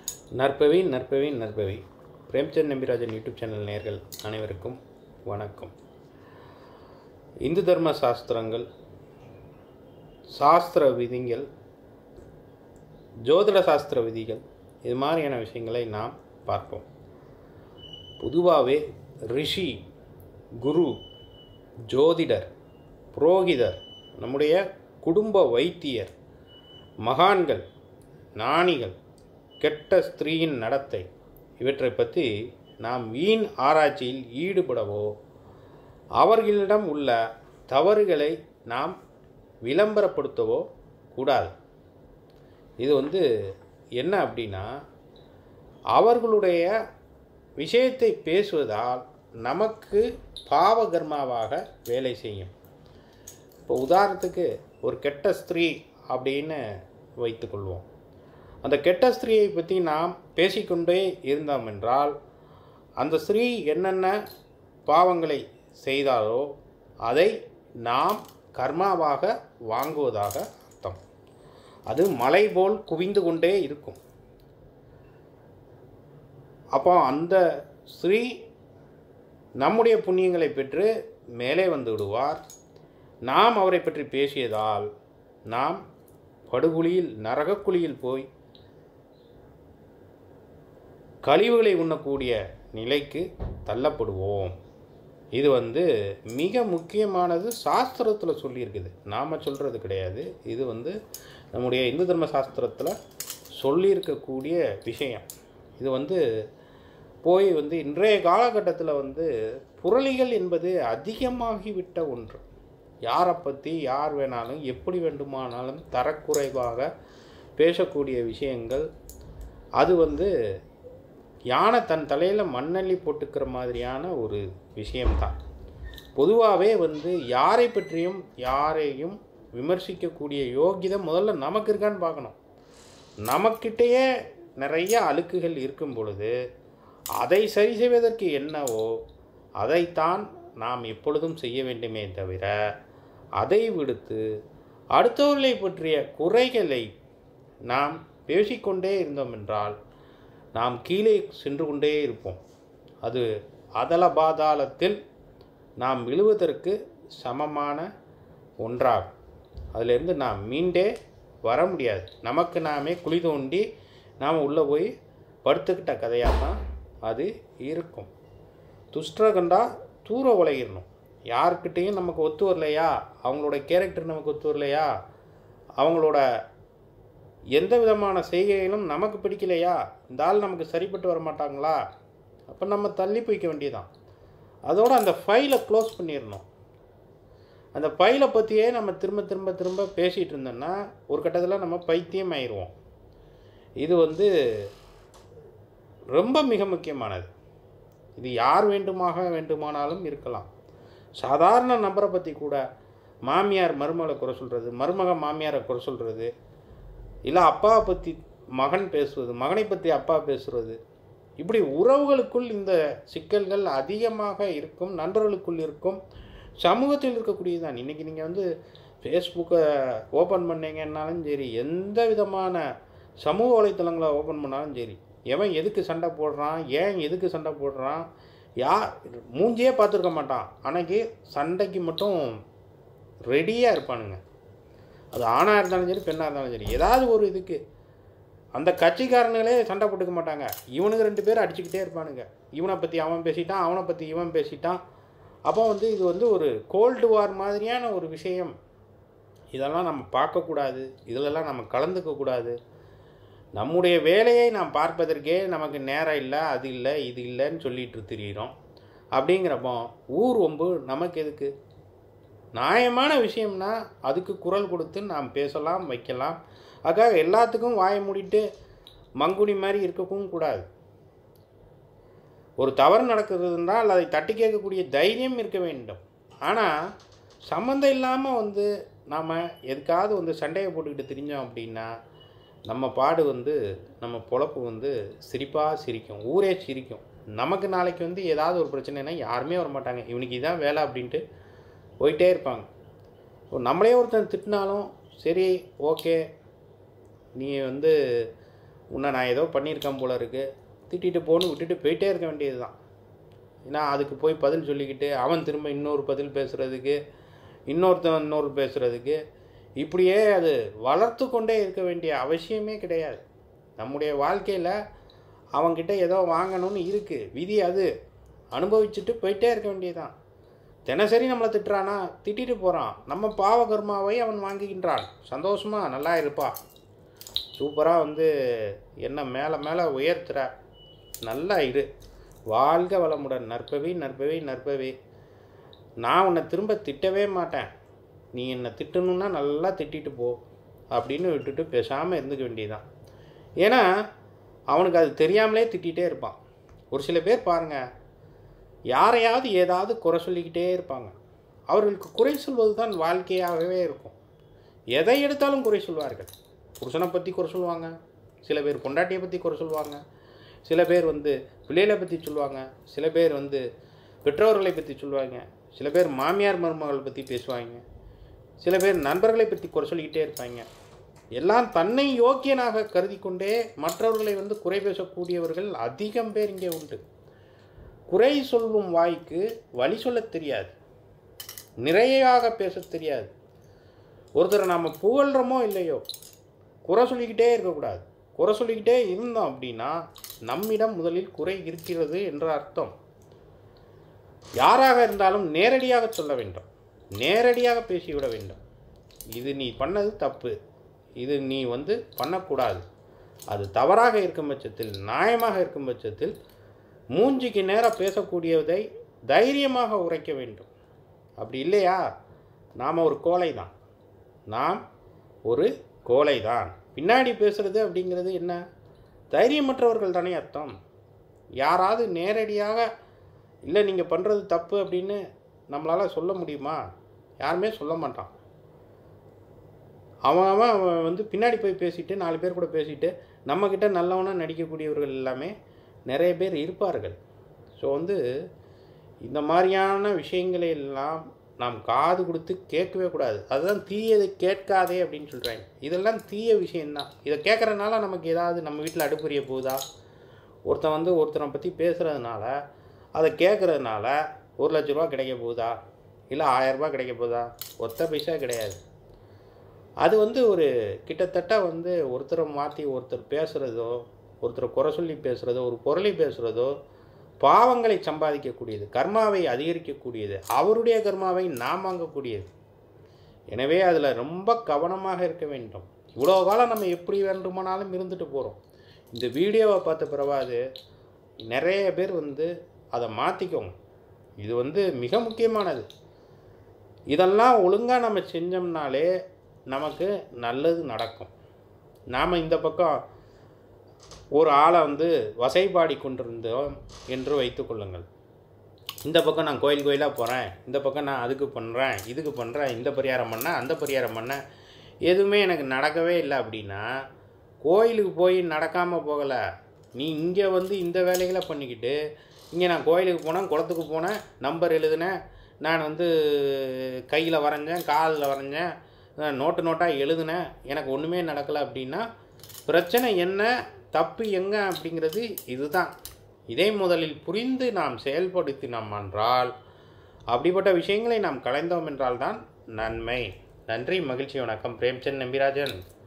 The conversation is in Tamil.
நற்பவி நற்பவி நற்பவி பிரேம்சந்த் நம்பிராஜன் யூடியூப் சேனல் நேர்கள் அனைவருக்கும் வணக்கம் இந்து தர்ம சாஸ்திரங்கள் சாஸ்திர விதிகள் ஜோதிட சாஸ்திர விதிகள் இது மாதிரியான விஷயங்களை நாம் பார்ப்போம் பொதுவாகவே ரிஷி குரு ஜோதிடர் புரோகிதர் நம்முடைய குடும்ப வைத்தியர் மகான்கள் ஞானிகள் கெட்ட ஸ்திரீயின் நடத்தை இவற்றை பற்றி நாம் வீண் ஆராய்ச்சியில் ஈடுபடவோ அவர்களிடம் உள்ள தவறுகளை நாம் விளம்பரப்படுத்தவோ கூடாது இது வந்து என்ன அப்படின்னா அவர்களுடைய விஷயத்தை பேசுவதால் நமக்கு பாவகர்மாவாக வேலை செய்யும் இப்போ உதாரணத்துக்கு ஒரு கெட்ட ஸ்திரீ அப்படின்னு வைத்துக்கொள்வோம் அந்த கெட்ட ஸ்திரீயை பற்றி நாம் பேசிக்கொண்டே இருந்தோம் என்றால் அந்த ஸ்திரீ என்னென்ன பாவங்களை செய்தாலோ அதை நாம் கர்மாவாக வாங்குவதாக அர்த்தம் அது மலை போல் குவிந்து கொண்டே இருக்கும் அப்போ அந்த ஸ்ரீ நம்முடைய புண்ணியங்களை பெற்று மேலே வந்து விடுவார் நாம் அவரை பற்றி பேசியதால் நாம் படுகுழியில் நரகக்குழியில் போய் கழிவுகளை உண்ணக்கூடிய நிலைக்கு தள்ளப்படுவோம் இது வந்து மிக முக்கியமானது சாஸ்திரத்தில் சொல்லியிருக்குது நாம் சொல்கிறது கிடையாது இது வந்து நம்முடைய இந்து தர்ம சாஸ்திரத்தில் சொல்லியிருக்கக்கூடிய விஷயம் இது வந்து போய் வந்து இன்றைய காலகட்டத்தில் வந்து புரளிகள் என்பது அதிகமாகிவிட்ட ஒன்று யாரை பற்றி யார் வேணாலும் எப்படி வேண்டுமானாலும் தரக்குறைவாக பேசக்கூடிய விஷயங்கள் அது வந்து யானை தன் தலையில் மண்ணள்ளி போட்டுக்கிற மாதிரியான ஒரு விஷயம்தான் பொதுவாகவே வந்து யாரை பற்றியும் யாரையும் விமர்சிக்கக்கூடிய யோகிதை முதல்ல நமக்கு இருக்கான்னு பார்க்கணும் நமக்கிட்டேயே நிறைய அழுக்குகள் இருக்கும் பொழுது அதை சரி செய்வதற்கு என்னவோ அதைத்தான் நாம் எப்பொழுதும் செய்ய வேண்டுமே தவிர அதை விடுத்து அடுத்தவர்களை பற்றிய குறைகளை நாம் பேசிக்கொண்டே இருந்தோம் என்றால் நாம் கீழே சென்று கொண்டே இருப்போம் அது அதல பாதாளத்தில் நாம் விழுவதற்கு சமமான ஒன்றாகும் அதிலிருந்து நாம் மீண்டே வர முடியாது நமக்கு நாமே குழி தோண்டி நாம் உள்ளே போய் படுத்துக்கிட்ட கதையாக தான் அது இருக்கும் துஷ்டரை கண்டா தூர உலகிடணும் யாருக்கிட்டேயும் நமக்கு ஒத்து வரலையா அவங்களோட கேரக்டர் நமக்கு ஒத்து வரலையா அவங்களோட எந்த விதமான செய்கைகளும் நமக்கு பிடிக்கலையா இந்த ஆள் நமக்கு சரிப்பட்டு வர மாட்டாங்களா அப்போ நம்ம தள்ளி போய்க்க வேண்டியதான் அதோடு அந்த ஃபைலை க்ளோஸ் பண்ணிடணும் அந்த ஃபைலை பற்றியே நம்ம திரும்ப திரும்ப திரும்ப பேசிகிட்டு இருந்தோம்னா ஒரு கட்டத்தில் நம்ம பைத்தியம் ஆயிடுவோம் இது வந்து ரொம்ப மிக முக்கியமானது இது யார் வேண்டுமாக வேண்டுமானாலும் இருக்கலாம் சாதாரண நபரை பற்றி கூட மாமியார் மருமகளை குறை சொல்கிறது மருமக மாமியாரை குறை சொல்கிறது இல்லை அப்பாவை பற்றி மகன் பேசுவது மகனை பற்றி அப்பா பேசுகிறது இப்படி உறவுகளுக்குள் இந்த சிக்கல்கள் அதிகமாக இருக்கும் நண்பர்களுக்குள் இருக்கும் சமூகத்தில் இருக்கக்கூடியது தான் இன்றைக்கி நீங்கள் வந்து ஃபேஸ்புக்கை ஓப்பன் பண்ணீங்கன்னாலும் சரி எந்த விதமான சமூக வலைத்தளங்களை ஓப்பன் பண்ணாலும் சரி எவன் எதுக்கு சண்டை போடுறான் ஏன் எதுக்கு சண்டை போடுறான் யா மூஞ்சியே பார்த்துருக்க மாட்டான் அன்னைக்கு சண்டைக்கு மட்டும் ரெடியாக இருப்பானுங்க அது ஆணாக இருந்தாலும் சரி பெண்ணாக இருந்தாலும் சரி ஏதாவது ஒரு இதுக்கு அந்த கட்சிக்காரனுங்களே சண்டை போட்டுக்க மாட்டாங்க இவனுங்க ரெண்டு பேரும் அடிச்சுக்கிட்டே இருப்பானுங்க இவனை பற்றி அவன் பேசிட்டான் அவனை பற்றி இவன் பேசிட்டான் அப்போ வந்து இது வந்து ஒரு கோல்டு வார் மாதிரியான ஒரு விஷயம் இதெல்லாம் நம்ம பார்க்கக்கூடாது இதிலெல்லாம் நம்ம கலந்துக்கக்கூடாது நம்முடைய வேலையை நாம் பார்ப்பதற்கே நமக்கு நேரம் இல்லை அது இல்லை இது இல்லைன்னு சொல்லிட்டு திரியிறோம் அப்படிங்கிறப்போ ஊர் ஒம்பு நமக்கு எதுக்கு நியாயமான விஷயம்னா அதுக்கு குரல் கொடுத்து நாம் பேசலாம் வைக்கலாம் அதுக்காக எல்லாத்துக்கும் வாயை மூடிட்டு மங்குனி மாதிரி இருக்கவும் கூடாது ஒரு தவறு நடக்கிறது என்றால் அதை தட்டி கேட்கக்கூடிய தைரியம் இருக்க வேண்டும் ஆனால் சம்மந்தம் இல்லாமல் வந்து நாம் எதுக்காவது வந்து சண்டையை போட்டுக்கிட்டு திரிஞ்சோம் அப்படின்னா நம்ம பாடு வந்து நம்ம பொழப்பு வந்து சிரிப்பாக சிரிக்கும் ஊரே சிரிக்கும் நமக்கு நாளைக்கு வந்து ஏதாவது ஒரு பிரச்சனைனா யாருமே வர மாட்டாங்க இவனுக்கு இதான் வேலை அப்படின்ட்டு போயிட்டே இருப்பாங்க இப்போ நம்மளே ஒருத்தன் திட்டினாலும் சரி ஓகே நீ வந்து உன்னை நான் ஏதோ பண்ணியிருக்கேன் போல இருக்கு திட்டிட்டு போன்னு விட்டுட்டு போயிட்டே இருக்க வேண்டியது தான் ஏன்னா அதுக்கு போய் பதில் சொல்லிக்கிட்டு அவன் திரும்ப இன்னொரு பதில் பேசுகிறதுக்கு இன்னொருத்தன் இன்னொரு பேசுகிறதுக்கு இப்படியே அது வளர்த்து கொண்டே இருக்க வேண்டிய அவசியமே கிடையாது நம்முடைய வாழ்க்கையில் அவன்கிட்ட ஏதோ வாங்கணும்னு இருக்குது விதி அது அனுபவிச்சுட்டு போயிட்டே இருக்க வேண்டியதுதான் தினசரி நம்மளை திட்டுறானா திட்டிட்டு போகிறான் நம்ம பாவ கர்மாவை அவன் வாங்குகின்றான் சந்தோஷமா நல்லா இருப்பா சூப்பராக வந்து என்ன மேலே மேலே உயர்த்துற நல்லா இரு வாழ்க வளமுடன் நற்பவி நற்பவி நற்பவி நான் உன்னை திரும்ப திட்டவே மாட்டேன் நீ என்னை திட்டணுன்னா நல்லா திட்டிட்டு போ அப்படின்னு விட்டுட்டு பேசாமல் இருந்துக்க வேண்டியதுதான் ஏன்னா அவனுக்கு அது தெரியாமலே திட்டிகிட்டே இருப்பான் ஒரு சில பேர் பாருங்கள் யாரையாவது ஏதாவது குறை சொல்லிக்கிட்டே இருப்பாங்க அவர்களுக்கு குறை சொல்வது தான் வாழ்க்கையாகவே இருக்கும் எதை எடுத்தாலும் குறை சொல்வார்கள் புருஷனை பற்றி குறை சொல்லுவாங்க சில பேர் பொண்டாட்டியை பற்றி குறை சொல்லுவாங்க சில பேர் வந்து பிள்ளைகளை பற்றி சொல்லுவாங்க சில பேர் வந்து பெற்றோர்களை பற்றி சொல்லுவாங்க சில பேர் மாமியார் மருமகளை பற்றி பேசுவாங்க சில பேர் நண்பர்களை பற்றி குறை சொல்லிக்கிட்டே இருப்பாங்க எல்லாம் தன்னை யோக்கியனாக கருதி கொண்டே மற்றவர்களை வந்து குறை பேசக்கூடியவர்கள் அதிகம் பேர் இங்கே உண்டு குறை சொல்லும் வாய்க்கு வழி சொல்லத் தெரியாது நிறையாக பேசத் தெரியாது ஒருத்தரை நாம் புகழ்கிறோமோ இல்லையோ குறை சொல்லிக்கிட்டே இருக்கக்கூடாது குறை சொல்லிக்கிட்டே இருந்தோம் அப்படின்னா நம்மிடம் முதலில் குறை இருக்கிறது என்ற அர்த்தம் யாராக இருந்தாலும் நேரடியாக சொல்ல வேண்டும் நேரடியாக பேசிவிட வேண்டும் இது நீ பண்ணது தப்பு இது நீ வந்து பண்ணக்கூடாது அது தவறாக இருக்கும் பட்சத்தில் நியாயமாக இருக்கும் பட்சத்தில் மூஞ்சிக்கு நேராக பேசக்கூடியதை தைரியமாக உரைக்க வேண்டும் அப்படி இல்லையா நாம் ஒரு கோழை தான் நாம் ஒரு கோழை தான் பின்னாடி பேசுகிறது அப்படிங்கிறது என்ன தைரியமற்றவர்கள் தானே அர்த்தம் யாராவது நேரடியாக இல்லை நீங்கள் பண்ணுறது தப்பு அப்படின்னு நம்மளால் சொல்ல முடியுமா யாருமே சொல்ல மாட்டான் அவன் அவன் அவன் வந்து பின்னாடி போய் பேசிட்டு நாலு பேர் கூட பேசிட்டு நம்மக்கிட்ட நல்லவனாக நடிக்கக்கூடியவர்கள் எல்லாமே நிறைய பேர் இருப்பார்கள் ஸோ வந்து இந்த மாதிரியான விஷயங்களை எல்லாம் நாம் காது கொடுத்து கேட்கவே கூடாது அதுதான் தீயதை கேட்காதே அப்படின்னு சொல்கிறாங்க இதெல்லாம் தீய விஷயந்தான் இதை கேட்குறதுனால நமக்கு ஏதாவது நம்ம வீட்டில் அடுப்புரிய போகுதா ஒருத்தன் வந்து ஒருத்தனை பற்றி பேசுகிறதுனால அதை கேட்குறதுனால ஒரு லட்ச ரூபா கிடைக்க போகுதா இல்லை ஆயரரூபா கிடைக்க போகுதா ஒத்த பைசா கிடையாது அது வந்து ஒரு கிட்டத்தட்ட வந்து ஒருத்தரை மாற்றி ஒருத்தர் பேசுகிறதோ ஒருத்தரை குறை சொல்லி பேசுகிறதோ ஒரு பொருளை பேசுகிறதோ பாவங்களை சம்பாதிக்கக்கூடியது கர்மாவை அதிகரிக்கக்கூடியது அவருடைய கர்மாவை நாம் வாங்கக்கூடியது எனவே அதில் ரொம்ப கவனமாக இருக்க வேண்டும் இவ்வளோ காலம் நம்ம எப்படி வேண்டுமானாலும் இருந்துட்டு போகிறோம் இந்த வீடியோவை பார்த்த பிறவாது நிறைய பேர் வந்து அதை மாற்றிக்கோங்க இது வந்து மிக முக்கியமானது இதெல்லாம் ஒழுங்காக நம்ம செஞ்சோம்னாலே நமக்கு நல்லது நடக்கும் நாம் இந்த பக்கம் ஒரு ஆளை வந்து வசைபாடி கொண்டிருந்தோம் என்று வைத்துக்கொள்ளுங்கள் இந்த பக்கம் நான் கோயில் கோயிலாக போகிறேன் இந்த பக்கம் நான் அதுக்கு பண்ணுறேன் இதுக்கு பண்ணுறேன் இந்த பரிகாரம் பண்ணேன் அந்த பரிகாரம் பண்ணேன் எதுவுமே எனக்கு நடக்கவே இல்லை அப்படின்னா கோயிலுக்கு போய் நடக்காமல் போகலை நீ இங்கே வந்து இந்த வேலைகளை பண்ணிக்கிட்டு இங்கே நான் கோயிலுக்கு போனேன் குளத்துக்கு போனேன் நம்பர் எழுதினேன் நான் வந்து கையில் வரைஞ்சேன் காலில் வரைஞ்சேன் நான் நோட்டு நோட்டாக எழுதினேன் எனக்கு ஒன்றுமே நடக்கலை அப்படின்னா பிரச்சனை என்ன தப்பு எங்கே அப்படிங்கிறது இதுதான் இதை முதலில் புரிந்து நாம் செயல்படுத்தினோம் என்றால் அப்படிப்பட்ட விஷயங்களை நாம் கலைந்தோம் என்றால் தான் நன்மை நன்றி மகிழ்ச்சி வணக்கம் பிரேம்சந்த் நம்பிராஜன்